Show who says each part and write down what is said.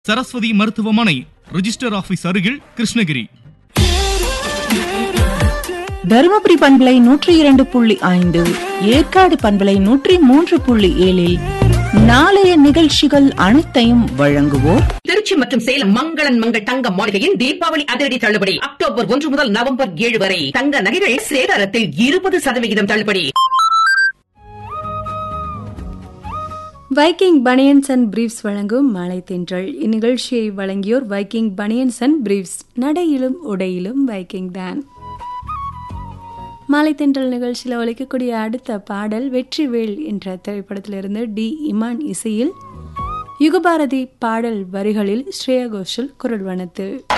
Speaker 1: சரஸ்வதி மருத்துவமனை register office அருகில் கிருஷ்ணகிரி
Speaker 2: தருமபுரி பண்பலை நூற்றி இரண்டு புள்ளி ஐந்து ஏற்காடு பண்பலை நூற்றி மூன்று புள்ளி ஏழில் நாளைய நிகழ்ச்சிகள் அனைத்தையும் வழங்குவோர்
Speaker 3: திருச்சி மற்றும் சேலம் மங்களன் மங்கள் தங்க மாளிகையின் தீபாவளி அதிரடி தள்ளுபடி அக்டோபர் ஒன்று முதல் நவம்பர் ஏழு வரை தங்க நகைகள் சேதாரத்தில் இருபது சதவிகிதம் தள்ளுபடி
Speaker 4: வைக்கிங் பனியன்ஸ் அண்ட் பிரீஃப்ஸ் வழங்கும் மாலை தென்றல் இந்நிகழ்ச்சியை வழங்கியோர் வைக்கிங் பனியன்ஸ் அண்ட் பிரீஃப்ஸ் நடையிலும் உடையிலும் வைக்கிங் தான் மாலை தென்றல் நிகழ்ச்சியில் ஒழிக்கக்கூடிய அடுத்த பாடல் வெற்றிவேல் என்ற திரைப்படத்திலிருந்து டி இமான் இசையில் யுகபாரதி பாடல் வரிகளில் ஸ்ரேயா கோஷல் குரல் வனத்தில்